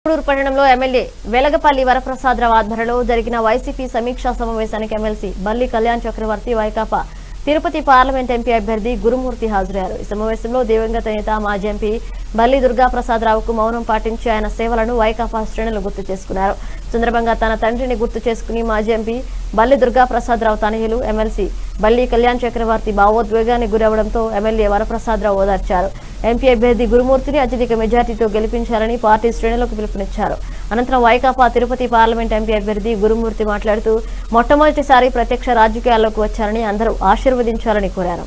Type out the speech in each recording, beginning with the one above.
గూడూరు పట్టణంలో ఎమ్మెల్యే వెలగపల్లి వరప్రసాదరావు ఆధ్వర్యంలో జరిగిన వైసీపీ సమీక్షా సమావేశానికి MLC Balli Kalyan Chakravarthi Vaikapa Tirupati parliament MP అభ్యర్థి గురుమూర్తి హాజరయ్యారు ఈ సమావేశంలో దివంగత నేత మాజీ ఎంపీ బల్లి దుర్గా ప్రసాదరావుకు మౌనం పాటించి ఆయన సేవలను వైకాపా శ్రేణులు గుర్తు చేసుకున్నారు సందర్భంగా తన తండ్రిని గుర్తు చేసుకుని మాజీ ఎంపీ బల్లి దుర్గా ప్రసాదరావు తనయులు ఎమ్మెల్సీ బల్లి కళ్యాణ్ చక్రవర్తి భావోద్వేగానికి గురవడంతో ఎమ్మెల్యే వరప్రసాదరావు ఓదార్చారు ఎంపీ అభ్యర్థి గురుమూర్తిని అత్యధిక మెజార్టీతో గెలిపించాలని పార్టీ శ్రేణులకు పిలుపునిచ్చారు అనంతరం వైకాపా తిరుపతి పార్లమెంట్ ఎంపీ అభ్యర్థి గురుమూర్తి మాట్లాడుతూ మొట్టమొదటిసారి ప్రత్యక్ష రాజకీయాల్లోకి వచ్చారని అందరూ ఆశీర్వదించాలని కోరారు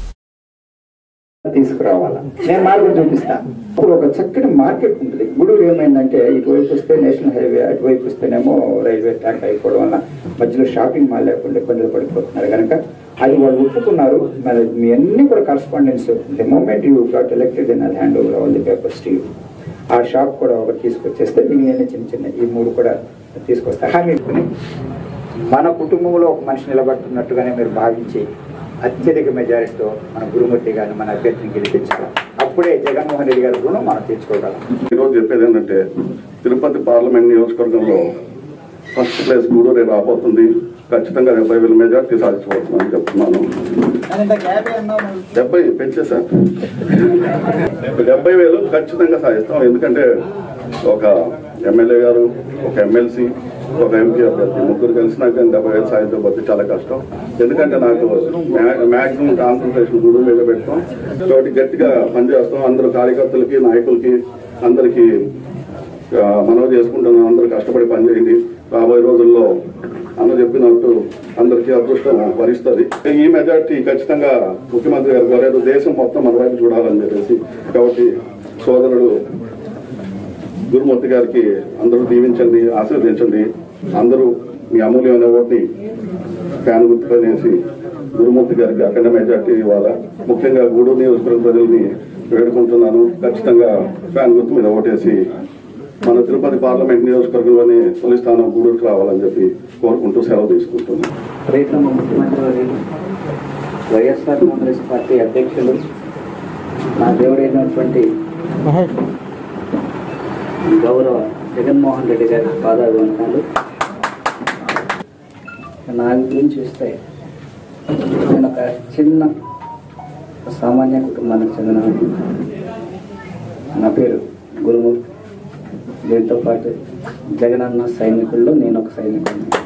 తీసుకురావాలా నేను మార్గం చూపిస్తా ఇప్పుడు ఒక చక్కటి మార్కెట్ ఉంటుంది గుడూరు ఏమైందంటే ఇటువైపు వస్తే నేషనల్ హైవే అటువైపు వస్తేనేమో రైల్వే ట్రాక్ అయిపోవడం వల్ల మధ్యలో షాపింగ్ మాల్ లేకుండా ఇబ్బందులు పడిపోతున్నారు కనుక అది వాళ్ళు ఒప్పుకున్నారు మరి మీ అన్ని కూడా correspondence the moment you got elected in hand over all the papers to ఆ షాప్ కూడా ఒకటి తీసుకొచ్చేస్తే మిగిలిన చిన్న చిన్న ఈ మూడు కూడా తీసుకొస్తా హామీ ఇవ్వని మన కుటుంబంలో ఒక మనిషి నిలబడుతున్నట్టుగానే మీరు భావించి అత్యధిక మెజారిటీతో మన గురుమూర్తి గారిని మన అభ్యర్థిని గెలిపించాలి అప్పుడే జగన్మోహన్ రెడ్డి గారి రుణం మనం తీర్చుకోగలం ఈరోజు చెప్పేది ఏంటంటే తిరుపతి పార్లమెంట్ నియోజకవర్గంలో ఫస్ట్ ప్లేస్ గూడూరే రాబోతుంది ఖచ్చితంగా డెబ్బై వేల మెజార్టీ సాధించబోతున్నాను చెప్తున్నాను డెబ్బై పెంచేశాను డెబ్బై వేలు ఖచ్చితంగా సాధిస్తాం ఎందుకంటే ఒక ఎమ్మెల్యే గారు ఒక ఎమ్మెల్సీ ఒక ఎంపీ అభ్యర్థి ముగ్గురు కలిసి నాకు డెబ్బై వేలు సాధించబోతే చాలా కష్టం ఎందుకంటే నాకు మ్యాక్సిమం కాన్సన్ట్రేషన్ గురువు మీద పెడతాం కాబట్టి గట్టిగా పనిచేస్తాం అందరూ కార్యకర్తలకి నాయకులకి అందరికీ ఆ, మనవి చేసుకుంటున్నాం అందరూ కష్టపడి పనిచేయండి రాబోయే రోజుల్లో అన్న చెప్పినట్టు అందరికీ అదృష్టం వరిస్తుంది ఈ మెజార్టీ ఖచ్చితంగా ముఖ్యమంత్రి గారు కోరారు దేశం మొత్తం మన వైపు చూడాలని చెప్పేసి కాబట్టి సోదరుడు గురుమూర్తి గారికి అందరూ దీవించండి ఆశీర్వదించండి అందరూ మీ అమూల్యమైన ఓట్ని ఫ్యాన్ గుర్తుపనేసి గురుమూర్తి గారికి అఖండ మెజార్టీ ఇవ్వాలా ముఖ్యంగా గూడూరు నియోజకవర్గ ప్రజల్ని వేడుకుంటున్నాను ఖచ్చితంగా ఫ్యాన్ గుర్తు మీద ఓటేసి మన తిరుపతి పార్లమెంట్ నియోజకవర్గంలోనే తొలి స్థానం గూడూరుకు రావాలని చెప్పి కోరుకుంటూ సెలవు తీసుకుంటున్నాను ప్రీతమ ముఖ్యమంత్రి వర్యులు వైఎస్ఆర్ కాంగ్రెస్ పార్టీ అధ్యక్షులు నా దేవుడైనటువంటి గౌరవ జగన్మోహన్ రెడ్డి గారి పాదాభివందనాలు నా గురించి చూస్తే నేను ఒక చిన్న ఒక సామాన్య కుటుంబానికి చెందిన నా పేరు గురుమూర్తి దీంతో పాటు జగనన్న సైనికుల్లో నేను ఒక సైనికుడిని